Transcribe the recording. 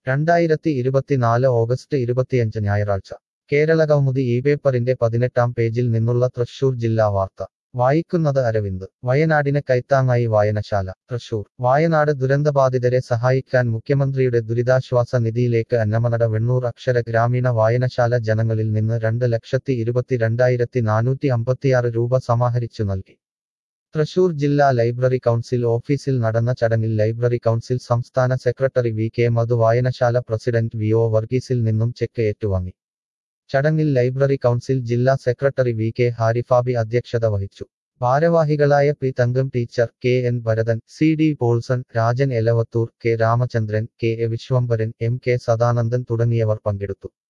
രണ്ടായിരത്തി ഇരുപത്തിനാല് ഓഗസ്റ്റ് ഇരുപത്തിയഞ്ച് ഞായറാഴ്ച കേരള കൗമുദി ഈ പേപ്പറിന്റെ പതിനെട്ടാം പേജിൽ നിന്നുള്ള തൃശൂർ ജില്ലാ വാർത്ത വായിക്കുന്നത് അരവിന്ദ് വയനാടിന് കൈത്താങ്ങായി വായനശാല തൃശൂർ വയനാട് ദുരന്തബാധിതരെ സഹായിക്കാൻ മുഖ്യമന്ത്രിയുടെ ദുരിതാശ്വാസ നിധിയിലേക്ക് അന്നമനട വെണ്ണൂർ അക്ഷര ഗ്രാമീണ വായനശാല ജനങ്ങളിൽ നിന്ന് രണ്ട് ലക്ഷത്തി ഇരുപത്തിരണ്ടായിരത്തി നാനൂറ്റി അമ്പത്തിയാറ് രൂപ സമാഹരിച്ചു നൽകി തൃശൂർ ജില്ലാ ലൈബ്രറി കൗൺസിൽ ഓഫീസിൽ നടന്ന ചടങ്ങിൽ ലൈബ്രറി കൗൺസിൽ സംസ്ഥാന സെക്രട്ടറി വി കെ മധു വായനശാല പ്രസിഡന്റ് വി ഒ വർഗീസിൽ നിന്നും ചെക്ക് ഏറ്റുവാങ്ങി ചടങ്ങിൽ ലൈബ്രറി കൗൺസിൽ ജില്ലാ സെക്രട്ടറി വി കെ ഹാരിഫാബി അധ്യക്ഷത വഹിച്ചു ഭാരവാഹികളായ P Thankam teacher K N Bharathan C D Paulson Rajan Elavathur K Ramachandran K A Vishwambharan M K Sadanandan തുടങ്ങിയവർ പങ്കെടുത്തു